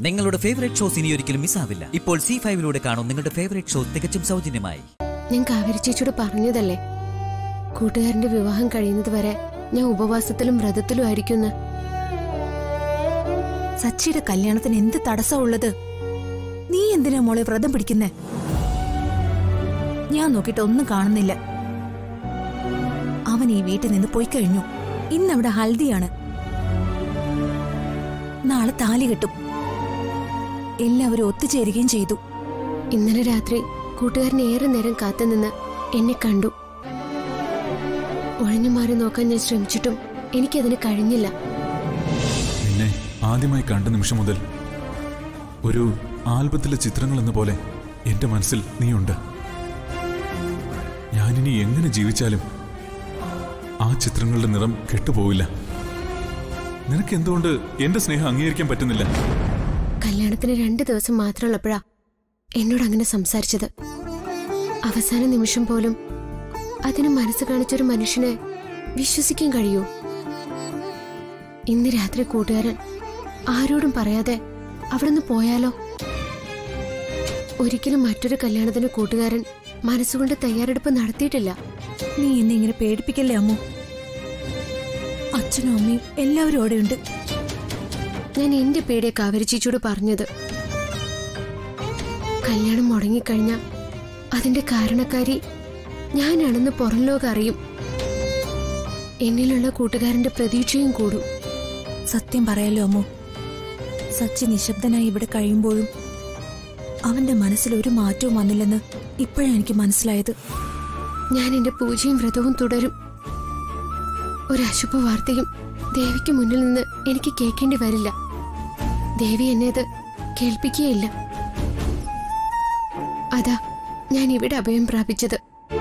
നിങ്ങളുടെ favourite shows ഇനി ഒരിക്കലും മിസ്സാവില്ല ഇപ്പോൾ സി ഫൈവിലൂടെ കാണും നിങ്ങളുടെ ഫേവറേറ്റ് ഷോ തികച്ചും സൗജന്യമായി ഞാൻ കാവേരി ചേച്ചിയോട് പറഞ്ഞതല്ലേ കൂട്ടുകാരന്റെ വിവാഹം കഴിയുന്നത് വരെ ഞാൻ ഉപവാസത്തിലും വ്രതത്തിലും ആയിരിക്കുന്ന് സച്ചിയുടെ കല്യാണത്തിന് എന്ത് തടസ്സമുള്ളത് നീ എന്തിനാ മോളെ വ്രതം പിടിക്കുന്നേ ഞാൻ നോക്കിയിട്ട് ഒന്നും കാണുന്നില്ല അവൻ ഈ വീട്ടിൽ നിന്ന് പോയി കഴിഞ്ഞു ഇന്നവിടെ ഹൽദിയാണ് നാളെ താലി കെട്ടും എല്ലാവരും ഒത്തുചേരുകയും ചെയ്തു ഇന്നലെ രാത്രി കൂട്ടുകാരൻ ഏറെ നേരം കാത്തുനിന്ന് എന്നെ കണ്ടു ഒഴിഞ്ഞു മാറി നോക്കാൻ ഞാൻ ശ്രമിച്ചിട്ടും എനിക്കതിന് കഴിഞ്ഞില്ല നിന്നെ ആദ്യമായി കണ്ട നിമിഷം മുതൽ ഒരു ആൽബത്തിലെ ചിത്രങ്ങൾ എന്ന പോലെ എന്റെ മനസ്സിൽ നീയുണ്ട് ഞാനിനി എങ്ങനെ ജീവിച്ചാലും ആ ചിത്രങ്ങളുടെ നിറം കെട്ടുപോവില്ല നിനക്ക് എന്തുകൊണ്ട് എന്റെ സ്നേഹം അംഗീകരിക്കാൻ പറ്റുന്നില്ല കല്യാണത്തിന് രണ്ട് ദിവസം മാത്രമുള്ളപ്പോഴാ എന്നോട് അങ്ങനെ സംസാരിച്ചത് അവസാന നിമിഷം പോലും അതിന് മനസ്സ് കാണിച്ചൊരു മനുഷ്യനെ വിശ്വസിക്കാൻ കഴിയൂ ഇന്ന് രാത്രി കൂട്ടുകാരൻ ആരോടും പറയാതെ അവിടുന്ന് പോയാലോ ഒരിക്കലും മറ്റൊരു കല്യാണത്തിന് കൂട്ടുകാരൻ മനസ്സുകൊണ്ട് തയ്യാറെടുപ്പ് നടത്തിയിട്ടില്ല നീ എന്നെ ഇങ്ങനെ പേടിപ്പിക്കല്ലേ അമ്മു അച്ഛനും അമ്മയും എല്ലാവരും അവിടെയുണ്ട് ഞാൻ എന്റെ പേടിയെ കാവേരി ചേച്ചിയോട് പറഞ്ഞത് കല്യാണം മുടങ്ങിക്കഴിഞ്ഞ അതിന്റെ കാരണക്കാരി ഞാനാണെന്ന് പുറം ലോകം അറിയും എന്നിലുള്ള കൂട്ടുകാരന്റെ പ്രതീക്ഷയും കൂടും സത്യം പറയാലോ അമ്മു സച്ചി നിശബ്ദനായി ഇവിടെ കഴിയുമ്പോഴും അവന്റെ മനസ്സിൽ ഒരു മാറ്റവും വന്നില്ലെന്ന് ഇപ്പോഴാണ് എനിക്ക് മനസ്സിലായത് ഞാൻ എന്റെ പൂജയും വ്രതവും തുടരും ഒരു അശുഭ വാർത്തയും ദേവിക്ക് മുന്നിൽ നിന്ന് എനിക്ക് കേൾക്കേണ്ടി വരില്ല ദേവി എന്നെ അത് കേൾപ്പിക്കുകയില്ല അതാ ഞാൻ ഇവിടെ അഭയം പ്രാപിച്ചത്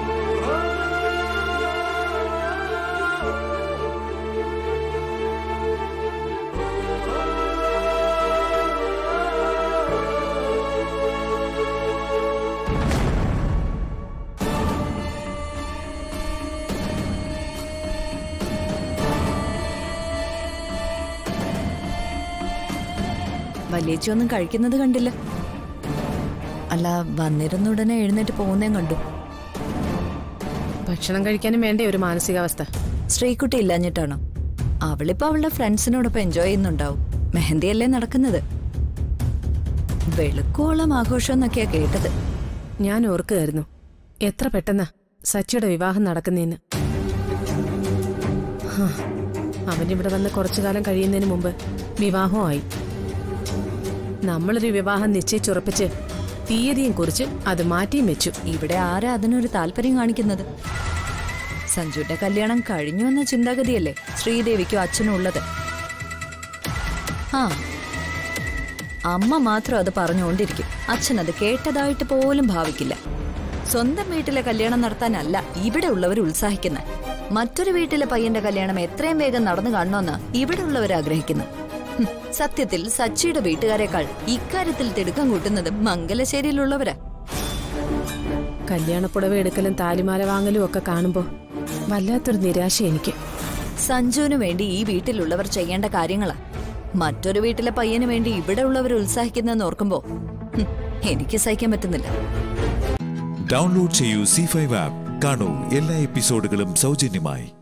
വലിയച്ചൊന്നും കഴിക്കുന്നത് കണ്ടില്ല അല്ല വന്നിരുന്ന ഉടനെ എഴുന്നേറ്റ് പോകുന്നേം കണ്ടു ഭക്ഷണം കഴിക്കാനും വേണ്ടേ ഒരു മാനസികാവസ്ഥ ശ്രീകുട്ടി ഇല്ലാഞ്ഞിട്ടാണോ അവളിപ്പോ അവളുടെ ഫ്രണ്ട്സിനോടൊപ്പം എൻജോയ് ചെയ്യുന്നുണ്ടാവും മെഹന്തിയല്ലേ നടക്കുന്നത് വെളുക്കോളം ആഘോഷം എന്നൊക്കെയാ കേട്ടത് ഞാൻ ഓർക്കുകയായിരുന്നു എത്ര പെട്ടെന്നാ സച്ചിയുടെ വിവാഹം നടക്കുന്നേന്ന് ഹാ, അവനിവിടെ വന്ന് കുറച്ചു കാലം കഴിയുന്നതിന് മുമ്പ് വിവാഹമായി നമ്മളൊരു വിവാഹം നിശ്ചയിച്ചുറപ്പിച്ച് തീയതിയും കുറിച്ച് അത് മാറ്റിയും വെച്ചു ഇവിടെ ആരാ അതിനൊരു താല്പര്യം കാണിക്കുന്നത് സഞ്ജുന്റെ കല്യാണം കഴിഞ്ഞു എന്ന ചിന്താഗതിയല്ലേ ശ്രീദേവിക്കും അച്ഛനും ഉള്ളത് ആ അമ്മ മാത്രം അത് പറഞ്ഞുകൊണ്ടിരിക്കും അച്ഛൻ അത് കേട്ടതായിട്ട് പോലും ഭാവിക്കില്ല സ്വന്തം വീട്ടിലെ കല്യാണം നടത്താനല്ല ഇവിടെ ഉള്ളവർ ഉത്സാഹിക്കുന്ന മറ്റൊരു വീട്ടിലെ പയ്യന്റെ കല്യാണം എത്രയും വേഗം നടന്നു കാണണമെന്ന് ഇവിടെ ഉള്ളവർ ആഗ്രഹിക്കുന്നു ഹും, സത്യത്തിൽ സച്ചിയുടെ വീട്ടുകാരെക്കാൾ ഇക്കാര്യത്തിൽ തിടുക്കം കൂട്ടുന്നത് മംഗലശ്ശേരിയിലുള്ളവരാ കല്യാണപ്പുടവ എടുക്കലും താലിമാല വാങ്ങലും ഒക്കെ കാണുമ്പോ വല്ലാത്തൊരു നിരാശ എനിക്ക് സഞ്ജുവിനു വേണ്ടി ഈ വീട്ടിലുള്ളവർ ചെയ്യേണ്ട കാര്യങ്ങളാ മറ്റൊരു വീട്ടിലെ പയ്യന് വേണ്ടി ഇവിടെ ഉള്ളവർ ഉത്സാഹിക്കുന്നെന്ന് ഓർക്കുമ്പോ ഹും, എനിക്ക് സഹിക്കാൻ പറ്റുന്നില്ല ഡൗൺലോഡ് ചെയ്യൂ സി ഫൈവ് ആപ്പ് കാണൂ എല്ലാ എപ്പിസോഡുകളും സൗജന്യമായി